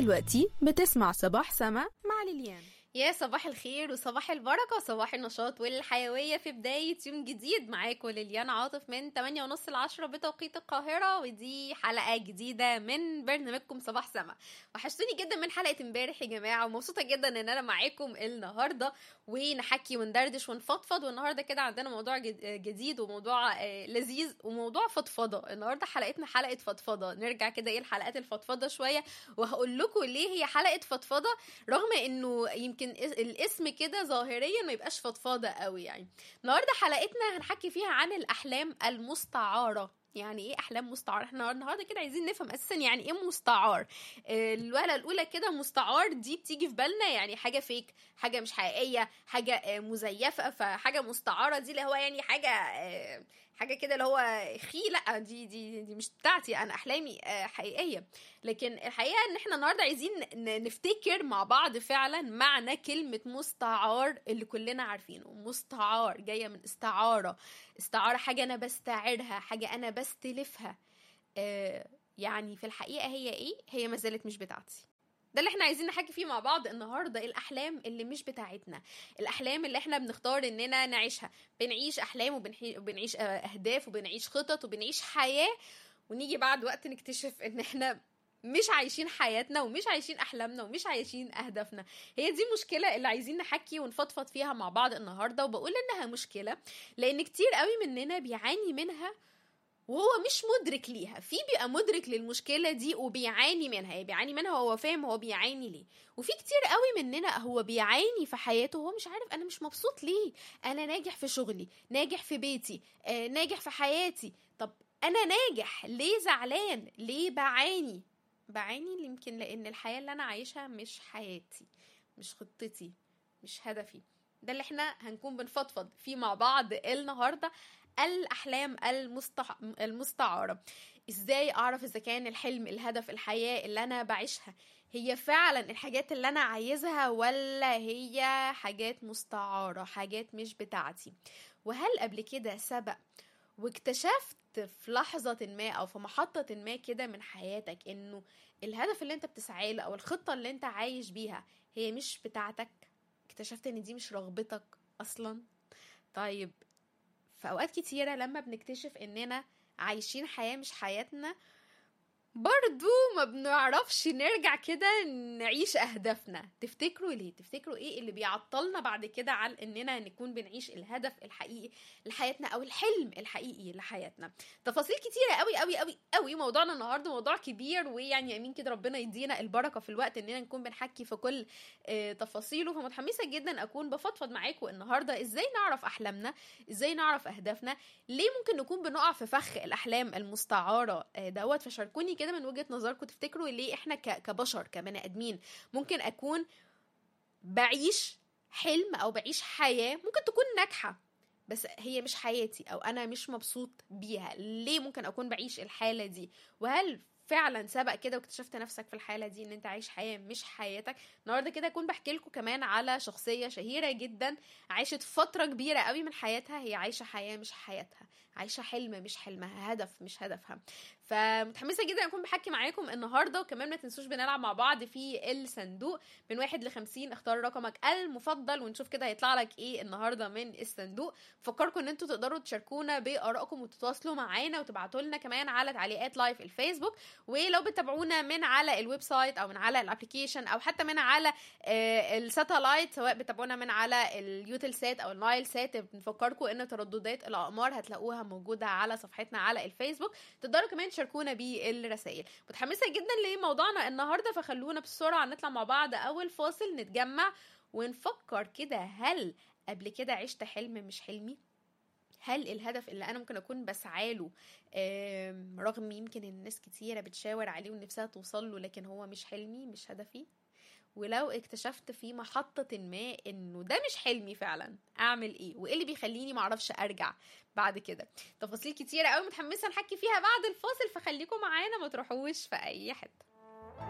دلوقتي بتسمع صباح سما مع ليليان يا صباح الخير وصباح البركة وصباح النشاط والحيوية في بداية يوم جديد معاكم ليليان عاطف من 8 ونص ل 10 بتوقيت القاهرة ودي حلقة جديدة من برنامجكم صباح سما وحشتوني جدا من حلقة امبارح يا جماعة ومبسوطة جدا ان انا معاكم النهاردة ونحكي وندردش ونفضفض والنهاردة كده عندنا موضوع جديد وموضوع لذيذ وموضوع فضفضة النهاردة حلقتنا حلقة فضفضة نرجع كده ايه الحلقات الفضفضة شوية وهقول لكم ليه هي حلقة فضفضة رغم انه يمكن يمكن الاسم كده ظاهريا ما يبقاش فضفاضه قوي يعني النهارده حلقتنا هنحكي فيها عن الاحلام المستعاره يعني ايه احلام مستعار احنا النهارده كده عايزين نفهم اساسا يعني ايه مستعار الوهله الاولى كده مستعار دي بتيجي في بالنا يعني حاجه فيك حاجه مش حقيقيه حاجه مزيفه فحاجه مستعاره دي اللي هو يعني حاجه حاجه كده اللي هو خي لا دي دي دي مش بتاعتي انا احلامي حقيقيه لكن الحقيقه ان احنا النهارده عايزين نفتكر مع بعض فعلا معنى كلمه مستعار اللي كلنا عارفينه مستعار جايه من استعاره استعاره حاجه انا بستعيرها حاجه انا بستلفها آه يعني في الحقيقه هي ايه هي ما زالت مش بتاعتي ده اللي احنا عايزين نحكي فيه مع بعض النهارده الاحلام اللي مش بتاعتنا الاحلام اللي احنا بنختار اننا نعيشها بنعيش احلام وبنعيش اهداف وبنعيش خطط وبنعيش حياه ونيجي بعد وقت نكتشف ان احنا مش عايشين حياتنا ومش عايشين احلامنا ومش عايشين اهدافنا هي دي المشكله اللي عايزين نحكي ونفضفض فيها مع بعض النهارده وبقول انها مشكله لان كتير قوي مننا بيعاني منها وهو مش مدرك ليها في بيبقى مدرك للمشكله دي وبيعاني منها يعني بيعاني منها وهو فاهم هو بيعاني ليه وفي كتير قوي مننا هو بيعاني في حياته وهو مش عارف انا مش مبسوط ليه انا ناجح في شغلي ناجح في بيتي آه ناجح في حياتي طب انا ناجح ليه زعلان ليه بعاني بعاني يمكن لان الحياه اللي انا عايشها مش حياتي مش خطتي مش هدفي ده اللي احنا هنكون بنفضفض فيه مع بعض النهارده الاحلام المستح... المستعاره ازاي اعرف اذا كان الحلم الهدف الحياه اللي انا بعيشها هي فعلا الحاجات اللي انا عايزها ولا هي حاجات مستعاره حاجات مش بتاعتي وهل قبل كده سبق واكتشفت في لحظة ما أو في محطة ما كده من حياتك إنه الهدف اللي أنت بتسعى له أو الخطة اللي أنت عايش بيها هي مش بتاعتك اكتشفت إن دي مش رغبتك أصلا طيب في أوقات كتيرة لما بنكتشف إننا عايشين حياة مش حياتنا برضو ما بنعرفش نرجع كده نعيش اهدافنا تفتكروا ليه تفتكروا ايه اللي بيعطلنا بعد كده عن اننا نكون بنعيش الهدف الحقيقي لحياتنا او الحلم الحقيقي لحياتنا تفاصيل كتيره قوي قوي قوي قوي موضوعنا النهارده موضوع كبير ويعني امين كده ربنا يدينا البركه في الوقت اننا نكون بنحكي في كل آه تفاصيله فمتحمسه جدا اكون بفضفض معاكم النهارده ازاي نعرف احلامنا ازاي نعرف اهدافنا ليه ممكن نكون بنقع في فخ الاحلام المستعاره آه دوت فشاركوني كده من وجهه نظركم تفتكروا ليه احنا كبشر كبني ادمين ممكن اكون بعيش حلم او بعيش حياه ممكن تكون ناجحه بس هي مش حياتي او انا مش مبسوط بيها ليه ممكن اكون بعيش الحاله دي وهل فعلا سبق كده واكتشفت نفسك في الحاله دي ان انت عايش حياه مش حياتك النهارده كده اكون بحكي لكم كمان على شخصيه شهيره جدا عاشت فتره كبيره قوي من حياتها هي عايشه حياه مش حياتها عايشه حلم مش حلمها هدف مش هدفها فمتحمسه جدا اكون بحكي معاكم النهارده وكمان ما تنسوش بنلعب مع بعض في الصندوق من واحد لخمسين اختار رقمك المفضل ونشوف كده هيطلع لك ايه النهارده من الصندوق فكركم ان انتوا تقدروا تشاركونا بارائكم وتتواصلوا معانا وتبعتوا لنا كمان على تعليقات لايف الفيسبوك ولو بتتابعونا من على الويب سايت او من على الابلكيشن او حتى من على الساتلايت سواء بتتابعونا من على اليوتل سات او النايل سات بنفكركم ان ترددات الاقمار هتلاقوها موجوده على صفحتنا على الفيسبوك تقدروا كمان تشاركونا بالرسائل متحمسه جدا لموضوعنا النهارده فخلونا بسرعه نطلع مع بعض اول فاصل نتجمع ونفكر كده هل قبل كده عشت حلم مش حلمي هل الهدف اللي انا ممكن اكون بسعى له رغم يمكن الناس كتيره بتشاور عليه ونفسها توصل له لكن هو مش حلمي مش هدفي ولو اكتشفت في محطة ما انه ده مش حلمي فعلا اعمل ايه وايه اللي بيخليني معرفش ارجع بعد كده تفاصيل كتيرة قوي متحمسة نحكي فيها بعد الفاصل فخليكم معانا ما تروحوش في اي حتة